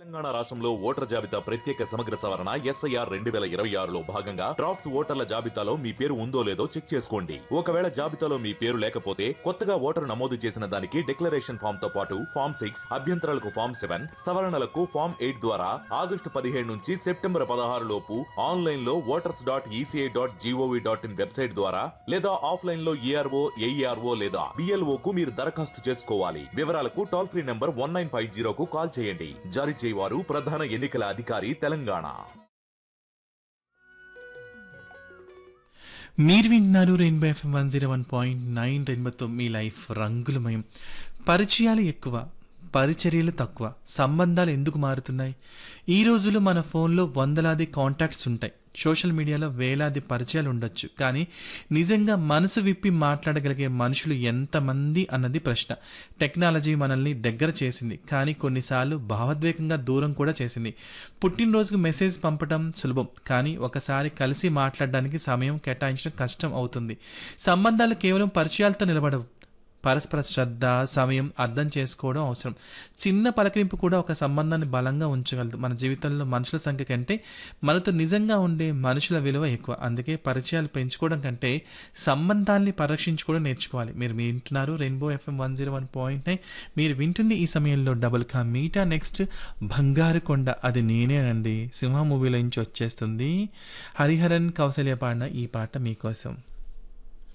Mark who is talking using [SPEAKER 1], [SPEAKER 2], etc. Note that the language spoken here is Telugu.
[SPEAKER 1] తెలంగాణ రాష్ట్రంలో ఓటర్ జాబితా ప్రత్యేక సమగ్ర సవరణ ఎస్ఐఆర్ రెండు వేల ఇరవై ఆరులో భాగంగా డ్రాఫ్ట్స్ ఓటర్ల జాబితాలో మీ పేరు ఉందో లేదో చెక్ చేసుకోండి ఒకవేళ జాబితాలో మీ పేరు లేకపోతే కొత్తగా ఓటరు నమోదు చేసిన దానికి డిక్లరేషన్ ఫామ్ తో పాటు ఫామ్ సిక్స్ అభ్యంతరాలకు ఫామ్ సెవెన్ సవరణలకు ఫామ్ ఎయిట్ ద్వారా ఆగస్టు పదిహేడు నుంచి సెప్టెంబర్ పదహారు లోపు ఆన్లైన్ లో voters dot ECI dot G O V dot in website ద్వారా లేదా ఆఫ్లైన్ లో ఈఆర్ఓ ఏఈఆర్ఓ లేదా బిఎల్ఓ కు మీరు దరఖాస్తు చేసుకోవాలి వివరాలకు toll free number one nine five జీరోకు కాల్ చేయండి జారీ చేయవారు ప్రధాన ఎన్నికల అధికారి తెలంగాణ
[SPEAKER 2] మీరు వింటున్నారు rainbow FM one zero one point nine రెయిన్బోతో మీ లైఫ్ రంగులమయం పరిచయాలు ఎక్కువ పరిచర్యలు తక్కువ సంబంధాలు ఎందుకు మారుతున్నాయి ఈ రోజుల్లో మన ఫోన్లో వందలాది కాంటాక్ట్స్ ఉంటాయి సోషల్ మీడియాలో వేలాది పరిచయాలు ఉండొచ్చు కానీ నిజంగా మనసు విప్పి మాట్లాడగలిగే మనుషులు ఎంతమంది అన్నది ప్రశ్న టెక్నాలజీ మనల్ని దగ్గర చేసింది కానీ కొన్నిసార్లు భావోద్వేగంగా దూరం కూడా చేసింది పుట్టినరోజుకు మెసేజ్ పంపడం సులభం కానీ ఒకసారి కలిసి మాట్లాడడానికి సమయం కేటాయించడం కష్టం అవుతుంది సంబంధాలు కేవలం పరిచయాలతో నిలబడవు పరస్పర శ్రద్ధ సమయం అర్థం చేసుకోవడం అవసరం చిన్న పలకరింపు కూడా ఒక సంబంధాన్ని బలంగా ఉంచగలదు మన జీవితంలో మనుషుల సంఖ్య కంటే మనతో నిజంగా ఉండే మనుషుల విలువ ఎక్కువ అందుకే పరిచయాలు పెంచుకోవడం కంటే సంబంధాన్ని పరిరక్షించుకోవడం నేర్చుకోవాలి మీరు వింటున్నారు rainbow FM one zero one point nine మీరు వింటుంది ఈ సమయంలో డబుల్ కా మీటా నెక్స్ట్ బంగారు కొండ అది నేనేనండి సింహ మూవీలో నుంచి వచ్చేస్తుంది హరిహరన్ కౌసల్య పాడిన ఈ పాట మీకోసం